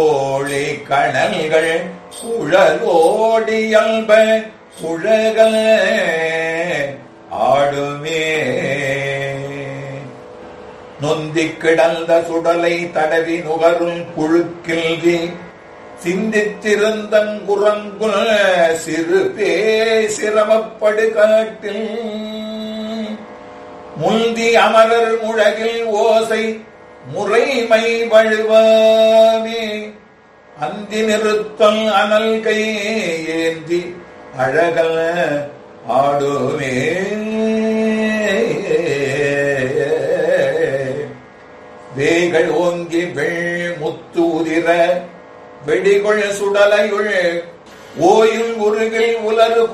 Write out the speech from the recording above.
கோழி கணல்கள் குழலோடியல்ப குழகல ஆடுமே நொந்திக் கிடந்த சுடலை தடவி நுகரும் புழுக்கில்வி சிந்தித்திருந்தங்குரங்குல் சிறு பே சிரமப்படு காட்டில் முந்தி அமரர் முழகில் ஓசை முறைமை வழுவாமே அந்தி நிறுத்தல் அனல் கை ஏந்தி அழகல் ஆடுமே வேகள் ஓங்கி வெள் முத்து உதிர வெடிகொள் சுடலையுள் ஓயில் உருகில் உலரு